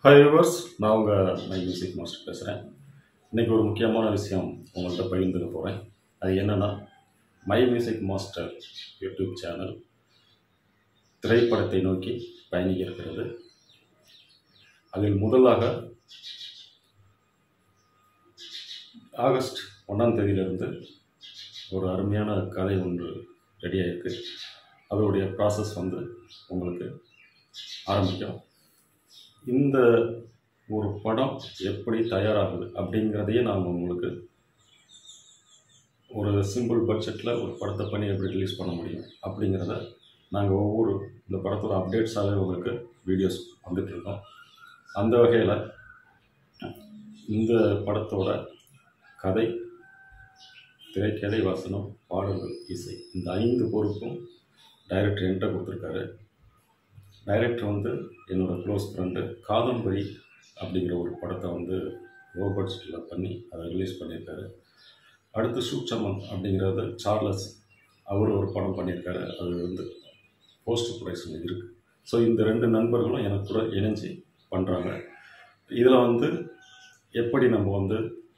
hi viewers நான் உங்கள் my music master பேசுகிறேன் இன்றைக்கி ஒரு முக்கியமான விஷயம் உங்கள்கிட்ட பகிர்ந்துக்க போகிறேன் அது என்னென்னா my music master YouTube channel திரைப்படத்தை நோக்கி பயணிக்க இருக்கிறது அதில் முதலாக ஆகஸ்ட் ஒன்றாம் தேதியிலிருந்து ஒரு அருமையான கதை ஒன்று ரெடியாகிருக்கு அதோடைய ப்ராசஸ் வந்து உங்களுக்கு ஆரம்பிக்கும் இந்த ஒரு படம் எப்படி தயாராகுது அப்படிங்கிறதையே நான் உங்களுக்கு ஒரு சிம்பிள் பட்ஜெட்டில் ஒரு படத்தை பண்ணி எப்படி ரிலீஸ் பண்ண முடியும் அப்படிங்கிறத நாங்கள் ஒவ்வொரு இந்த படத்தோட அப்டேட்ஸாகவே உங்களுக்கு வீடியோஸ் வந்துட்டுருக்கோம் அந்த வகையில் இந்த படத்தோட கதை திரைக்கதை வசனம் பாடல்கள் இசை இந்த ஐந்து பொறுப்பும் டைரக்டர் என்கிட்ட கொடுத்துருக்காரு டைரக்டர் வந்து என்னோடய க்ளோஸ் ஃப்ரெண்டு காதம்பரி அப்படிங்கிற ஒரு படத்தை வந்து லோ பட்ஜெட்டில் பண்ணி அதை ரிலீஸ் பண்ணியிருக்காரு அடுத்து சூட்சமன் அப்படிங்கிறது சார்லஸ் அவர் ஒரு படம் பண்ணியிருக்காரு அது வந்து போஸ்ட் ப்ரொடக்ஷன் இருக்குது ஸோ இந்த ரெண்டு நண்பர்களும் எனக்கு கூட இணைஞ்சு பண்ணுறாங்க இதில் வந்து எப்படி நம்ம வந்து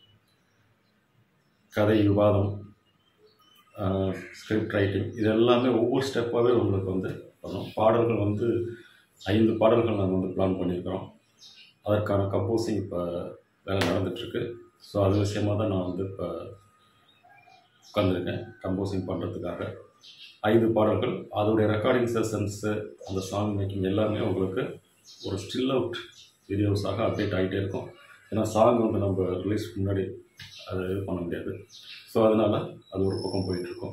கதை விவாதம் ஸ்கிரிப்ட் ரைட்டிங் இது எல்லாமே ஒவ்வொரு ஸ்டெப்பாகவே உங்களுக்கு வந்து பண்ணோம் பாடல்கள் வந்து ஐந்து பாடல்கள் நாங்கள் வந்து பிளான் பண்ணியிருக்கிறோம் அதற்கான கம்போசிங் இப்போ வேலை நடந்துகிட்ருக்கு ஸோ அது விஷயமாக தான் நான் வந்து இப்போ உட்காந்துருக்கேன் கம்போசிங் பண்ணுறதுக்காக ஐந்து பாடல்கள் அதோடைய ரெக்கார்டிங் செஷன்ஸு அந்த சாங் மேக்கிங் எல்லாமே உங்களுக்கு ஒரு ஸ்டில் அவுட் வீடியோஸாக அப்டேட் ஆகிட்டே இருக்கும் ஏன்னா சாங் வந்து நம்ம ரிலீஸ் முன்னாடி அதை இது பண்ண முடியாது ஸோ அதனால் அது ஒரு பக்கம் போயிட்டுருக்கோம்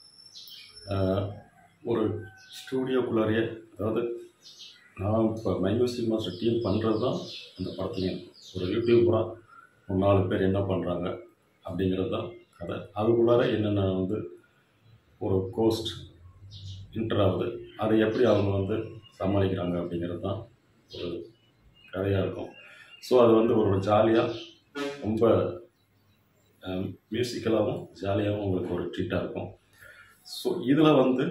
ஒரு ஸ்டூடியோக்குள்ளாரையே அதாவது நான் இப்போ மை மியூசிக் மாஸ்டர் டீம் பண்ணுறது தான் அந்த படத்துலையும் ஒரு யூடியூபராக ஒரு நாலு பேர் என்ன பண்ணுறாங்க அப்படிங்கிறது தான் கதை அதுக்குள்ளார என்னென்ன வந்து ஒரு கோஸ்ட் இன்டர் ஆகுது அதை எப்படி அவங்க வந்து சமாளிக்கிறாங்க அப்படிங்கிறது தான் ஒரு கதையாக இருக்கும் ஸோ அது வந்து ஒரு ஜாலியாக ரொம்ப மியூசிக்கலாகவும் ஜாலியாகவும் உங்களுக்கு ஒரு ட்ரீட்டாக இருக்கும் ஸோ இதில் வந்து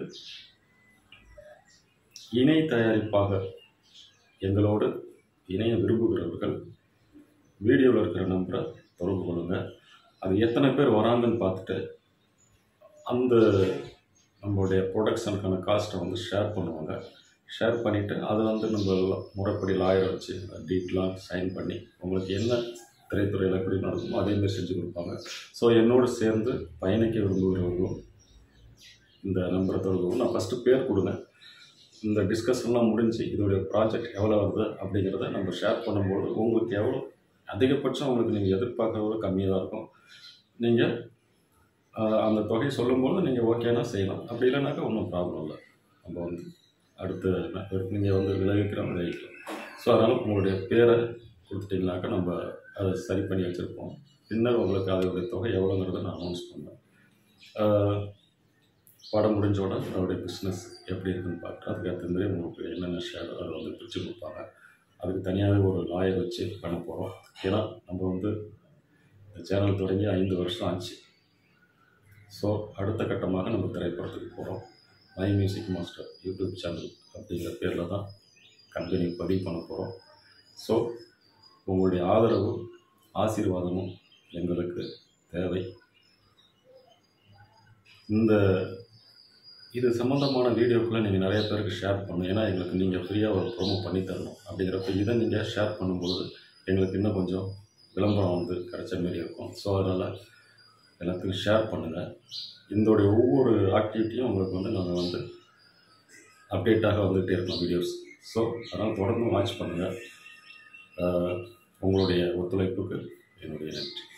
இணை தயாரிப்பாக எங்களோடு இணைய விரும்புகிறவர்கள் வீடியோவில் இருக்கிற நம்பரை தொடர்பு கொள்ளுங்கள் அது எத்தனை பேர் வராங்கன்னு பார்த்துட்டு அந்த நம்மளுடைய ப்ரொடக்ஷனுக்கான காஸ்ட்டை வந்து ஷேர் பண்ணுவாங்க ஷேர் பண்ணிவிட்டு அதை வந்து நம்ம முறைப்படி லாயரை வச்சு டீட்லாம் சைன் பண்ணி உங்களுக்கு என்ன திரைத்துறையில் எப்படி நடக்குமோ அதேமாதிரி செஞ்சு கொடுப்பாங்க ஸோ என்னோடு சேர்ந்து பயணிக்க விரும்புகிறவர்களும் இந்த நம்பரை தொடர்பு நான் ஃபஸ்ட்டு பேர் கொடுங்க இந்த டிஸ்கஷன்லாம் முடிஞ்சு இதோடைய ப்ராஜெக்ட் எவ்வளோ வருது அப்படிங்கிறத நம்ம ஷேர் பண்ணும்போது உங்களுக்கு எவ்வளோ அதிகபட்சம் உங்களுக்கு நீங்கள் எதிர்பார்க்கறத கம்மியாக தான் இருக்கும் நீங்கள் அந்த தொகை சொல்லும்போது நீங்கள் ஓகேனா செய்யலாம் அப்படி இல்லைனாக்கா ஒன்றும் ப்ராப்ளம் இல்லை நம்ம வந்து அடுத்து நீங்கள் வந்து விளைவிக்கிறோம் விளைவிக்கலாம் ஸோ அதனால் உங்களுடைய பேரை கொடுத்துட்டிங்கனாக்கா நம்ம அதை சரி பண்ணி வச்சுருப்போம் பின்னர் உங்களுக்கு அதோடைய தொகை எவ்வளோங்கிறத நான் அனௌன்ஸ் பண்ணேன் படம் முடிஞ்ச உடனே அதோடைய பிஸ்னஸ் எப்படி இருக்குன்னு பார்த்து அதுக்கு ஏற்ற மாதிரி உங்களுக்கு என்னென்ன ஷேர் அதை வந்து பிரித்து கொடுப்பாங்க அதுக்கு தனியாகவே ஒரு லாயர் வச்சு பண்ண போகிறோம் ஏன்னா நம்ம வந்து இந்த சேனல் தொடங்கி ஐந்து வருஷம் ஆச்சு ஸோ அடுத்த கட்டமாக நம்ம திரைப்படத்துக்கு போகிறோம் my music master YouTube channel அப்படிங்கிற பேரில் தான் கம்பெனி பதிவு பண்ண போகிறோம் ஸோ உங்களுடைய ஆதரவு ஆசீர்வாதமும் எங்களுக்கு தேவை இந்த இது சம்மந்தமான வீடியோக்களை நீங்கள் நிறைய பேருக்கு ஷேர் பண்ணணும் ஏன்னா எங்களுக்கு நீங்கள் ஃப்ரீயாக ஒரு ப்ரோமோ பண்ணி தரணும் அப்படிங்கிறப்ப இதை நீங்கள் ஷேர் பண்ணும்போது எங்களுக்கு இன்னும் கொஞ்சம் விளம்பரம் வந்து கிடைச்ச மாரி இருக்கும் ஸோ அதனால் எல்லாத்துக்கும் ஷேர் பண்ணுங்கள் இதோடைய ஒவ்வொரு ஆக்டிவிட்டியும் உங்களுக்கு வந்து நாங்கள் வந்து அப்டேட்டாக வந்துகிட்டே இருக்கோம் வீடியோஸ் ஸோ அதனால் தொடர்ந்து வாட்ச் பண்ணுங்கள் உங்களுடைய ஒத்துழைப்புக்கு என்னுடைய நன்றி